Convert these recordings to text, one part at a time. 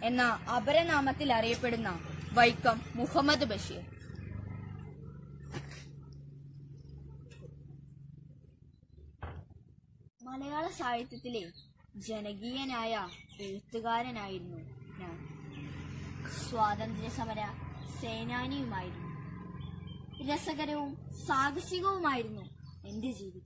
എന്ന അപരനാമത്തിൽ അറിയപ്പെടുന്ന വൈക്കം മുഹമ്മദ് ബഷീർ മലയാള സാഹിത്യത്തിലെ ജനകീയനായ എഴുത്തുകാരനായിരുന്നു ഞാൻ സ്വാതന്ത്ര്യ സമര സേനാനിയുമായിരുന്നു രസകരവും സാഹസികവുമായിരുന്നു എന്റെ ജീവിതം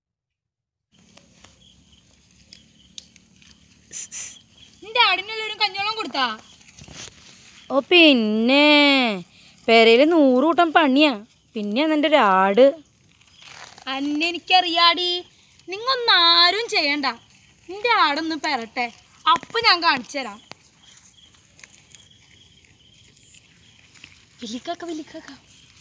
നിന്റെ ആടിനെല്ലാവരും കഞ്ഞോളം കൊടുത്താ ഓ പിന്നെ പെരയിൽ നൂറ് കൂട്ടം പണിയാ പിന്നെ നിന്റെ ഒരു ആട് അന്നെ എനിക്കറിയാടി നിങ്ങൊന്നും ആരും ചെയ്യണ്ട നിന്റെ ആടൊന്ന് പെരട്ടെ അപ്പൊ ഞാൻ കാണിച്ചു തരാം വിളിക്കാക്ക വിളിക്കാക്ക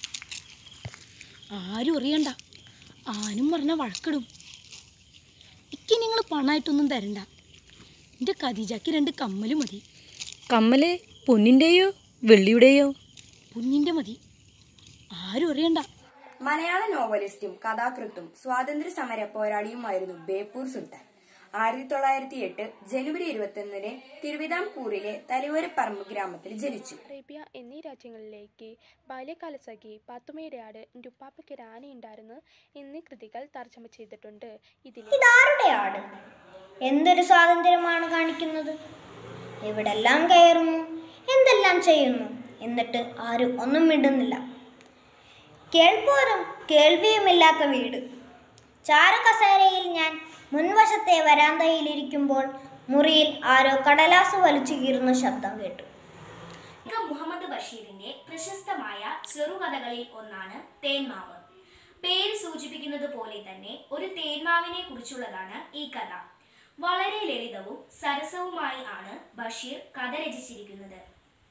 ആരും അറിയണ്ട ആനും പറഞ്ഞ വഴക്കിടും ഇക്ക് നിങ്ങൾ പണമായിട്ടൊന്നും തരണ്ട എൻ്റെ ഖദീജയ്ക്ക് രണ്ട് കമ്മല് മതി കമ്മല് പൊന്നിൻ്റെയോ വെള്ളിയുടെയോ പൊന്നിൻ്റെ മതി ആരും അറിയണ്ട മലയാള നോവലിസ്റ്റും കഥാകൃത്തും സ്വാതന്ത്ര്യ സമര പോരാളിയുമായിരുന്നു ബേപ്പൂർ സുൽത്താൻ ആയിരത്തി തൊള്ളായിരത്തി എട്ട് ജനുവരി ഇരുപത്തിയൊന്നിന് തിരുവിതാംകൂറിലെ തലയോരപ്പറമ്പ് ഗ്രാമത്തിൽ ജനിച്ചു അറേബ്യ എന്നീ രാജ്യങ്ങളിലേക്ക് ബാല്യകാലസഖി പാത്തുമ്മയുടെ ആട് എൻ്റെ ഉപ്പാപ്പയ്ക്ക് രാനയുണ്ടായിരുന്നു എന്നീ കൃതികൾ തർജ്ജമ ചെയ്തിട്ടുണ്ട് ഇതിൽ ഇതാരുടെ ആട് എന്തൊരു സ്വാതന്ത്ര്യമാണ് കാണിക്കുന്നത് എവിടെല്ലാം കയറുന്നു എന്തെല്ലാം ചെയ്യുന്നു എന്നിട്ട് ആരും ഒന്നും മിണ്ടുന്നില്ല കേൾപ്പോരും കേൾവിയുമില്ലാത്ത വീട് ചാരുകസേരയിൽ ഞാൻ മുൻവശത്തെ വരാന്തയിലിരിക്കുമ്പോൾ മുറിയിൽ ആരോ കടലാസ് വലിച്ചു കീറുന്ന ശബ്ദം കേട്ടു മുഹമ്മദ് ബഷീറിന്റെ പ്രശസ്തമായ ചെറുകഥകളിൽ ഒന്നാണ് തേന്മാവ് പേര് സൂചിപ്പിക്കുന്നത് പോലെ തന്നെ ഒരു തേന്മാവിനെ കുറിച്ചുള്ളതാണ് ഈ കഥ വളരെ ലളിതവും സരസവുമായി ആണ് ബഷീർ കഥ രചിച്ചിരിക്കുന്നത്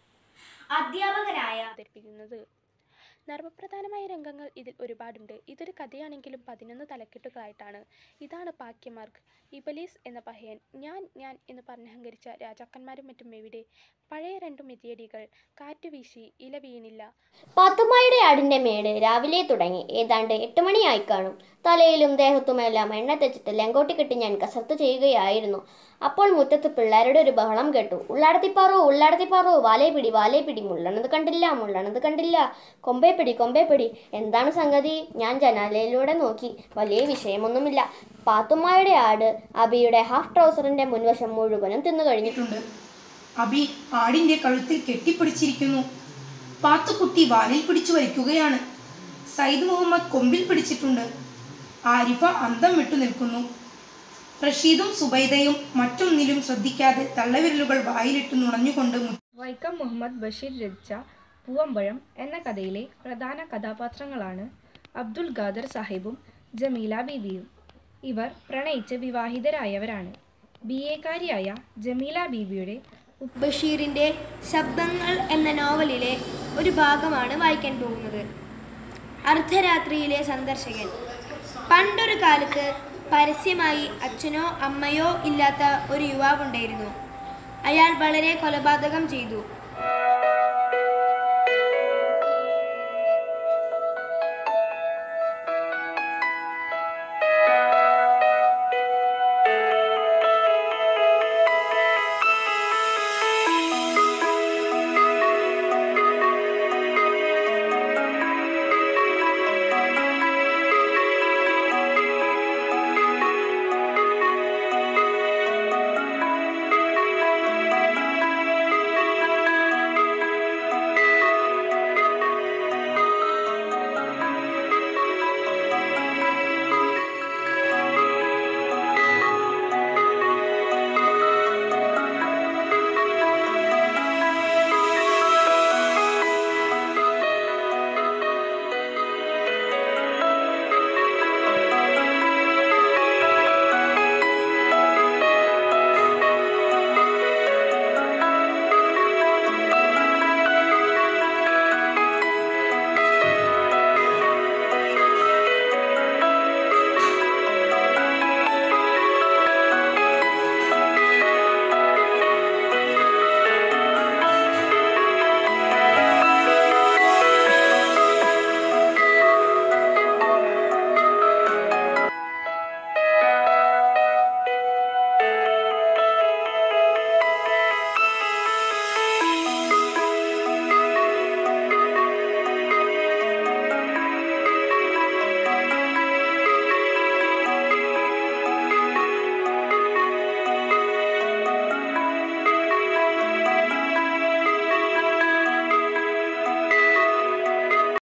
അധ്യാപകനായ അവതരിപ്പിക്കുന്നത് നർമ്മപ്രധാനമായ രംഗങ്ങൾ ഇതിൽ ഒരുപാടുണ്ട് ഇതൊരു കഥയാണെങ്കിലും പതിനൊന്ന് തലക്കെട്ടുകളായിട്ടാണ് ഇതാണ് പാക്യമാർക്ക് ഇബലീസ് എന്ന പഹയൻ ഞാൻ ഞാൻ എന്ന് പറഞ്ഞഹങ്കരിച്ച രാജാക്കന്മാരും മറ്റും എവിടെ പഴയ രണ്ടു മിതിയടികൾ കാറ്റുവീശി ഇല വീണില്ല പാത്തുമ്മയുടെ ആടിന്റെ മേട് രാവിലെ തുടങ്ങി ഏതാണ്ട് എട്ട് മണിയായി കാണും തലയിലും ദേഹത്തുമെല്ലാം എണ്ണ തെച്ചിട്ട് ലെങ്കോട്ടി കെട്ടി ഞാൻ കസർത്ത് ചെയ്യുകയായിരുന്നു അപ്പോൾ മുറ്റത്ത് പിള്ളേരുടെ ഒരു ബഹളം കേട്ടു ഉള്ളാടത്തിപ്പാറോ ഉള്ളാടത്തിപ്പാറോ വാലേ പിടി വാലേ പിടി മുള്ളണത് കണ്ടില്ല മുള്ളണത് കണ്ടില്ല കൊമ്പേ പിടി കൊമ്പേ പിടി എന്താണ് സംഗതി ഞാൻ ജനാലയിലൂടെ നോക്കി വലിയ വിഷയമൊന്നുമില്ല പാത്തുമ്മയുടെ ആട് അബിയുടെ ഹാഫ് ട്രൗസറിന്റെ മുൻവശം മുഴുവനും തിന്നു കഴിഞ്ഞിട്ടുണ്ട് അബി ആടിന്റെ കഴുത്തിൽ കെട്ടിപ്പിടിച്ചിരിക്കുന്നു പാത്തുക്കുട്ടി വാലിൽ പിടിച്ചു വലിക്കുകയാണ് സയ്യിദ് മുഹമ്മദ് കൊമ്പിൽ പിടിച്ചിട്ടുണ്ട് ആരിഫ അന്തം വിട്ടു നിൽക്കുന്നു റഷീദും സുബൈദയും മറ്റൊന്നിലും ശ്രദ്ധിക്കാതെ തള്ളവിരലുകൾ വായിലിട്ട് നുണഞ്ഞുകൊണ്ട് മു- വൈക്കം മുഹമ്മദ് ബഷീർ രചിച്ച പൂവമ്പഴം എന്ന കഥയിലെ പ്രധാന കഥാപാത്രങ്ങളാണ് അബ്ദുൽ ഖാദർ സാഹിബും ജമീല ബീവിയും ഇവർ പ്രണയിച്ച് വിവാഹിതരായവരാണ് ബി എക്കാരിയായ ജമീല ബീവിയുടെ ബഷീറിന്റെ ശബ്ദങ്ങൾ എന്ന നോവലിലെ ഒരു ഭാഗമാണ് വായിക്കാൻ പോകുന്നത് അർദ്ധരാത്രിയിലെ സന്ദർശകൻ പണ്ടൊരു കാലത്ത് പരസ്യമായി അച്ഛനോ അമ്മയോ ഇല്ലാത്ത ഒരു യുവാവുണ്ടായിരുന്നു അയാൾ വളരെ കൊലപാതകം ചെയ്തു